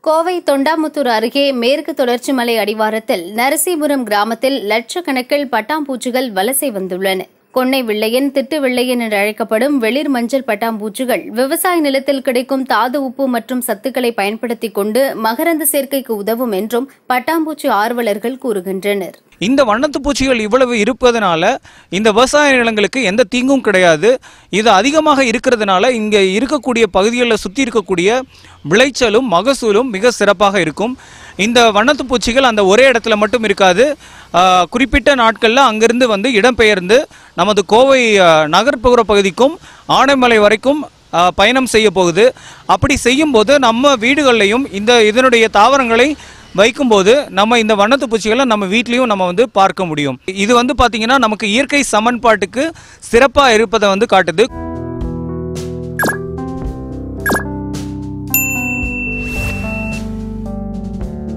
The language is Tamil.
கோவை தொண்டாமுத்தூர் அருகே மேற்கு தொடர்ச்சி மலை அடிவாரத்தில் நரசீபுரம் கிராமத்தில் லட்சக்கணக்கில் பட்டாம்பூச்சிகள் வலசை வந்துள்ளன கொன்னை வெள்ளையன் திட்டு வெள்ளையன் என்று அழைக்கப்படும் வெளிர் மஞ்சள் பட்டாம்பூச்சிகள் விவசாய நிலத்தில் கிடைக்கும் தாது உப்பு மற்றும் சத்துக்களை பயன்படுத்திக் கொண்டு மகரந்த சேர்க்கைக்கு உதவும் என்றும் பட்டாம்பூச்சி ஆர்வலர்கள் கூறுகின்றனர் இந்த வண்ணத்து பூச்சிகள் இவ்வளவு இருப்பதனால இந்த விவசாய நிலங்களுக்கு எந்த தீங்கும் கிடையாது இது அதிகமாக இருக்கிறதுனால இங்கே இருக்கக்கூடிய பகுதிகளில் சுற்றி இருக்கக்கூடிய விளைச்சலும் மகசூலும் மிக சிறப்பாக இருக்கும் இந்த வண்ணத்து பூச்சிகள் அந்த ஒரே இடத்துல மட்டும் இருக்காது ஆஹ், குறிப்பிட்ட நாட்களில் அங்கிருந்து வந்து இடம்பெயர்ந்து நமது கோவை ஆஹ், நகர்ப்புற பகுதிக்கும் ஆனைமலை வரைக்கும் ஆஹ், பயணம் செய்ய போகுது அப்படி செய்யும்போது நம்ம வீடுகள்லையும் இந்த இதனுடைய தாவரங்களை வைக்கும்போது நம்ம இந்த வண்ணத்து பூச்சிகளை நம்ம வீட்லேயும் நம்ம வந்து பார்க்க முடியும் இது வந்து பார்த்தீங்கன்னா நமக்கு இயற்கை சமன்பாட்டுக்கு சிறப்பாக இருப்பதை வந்து காட்டுது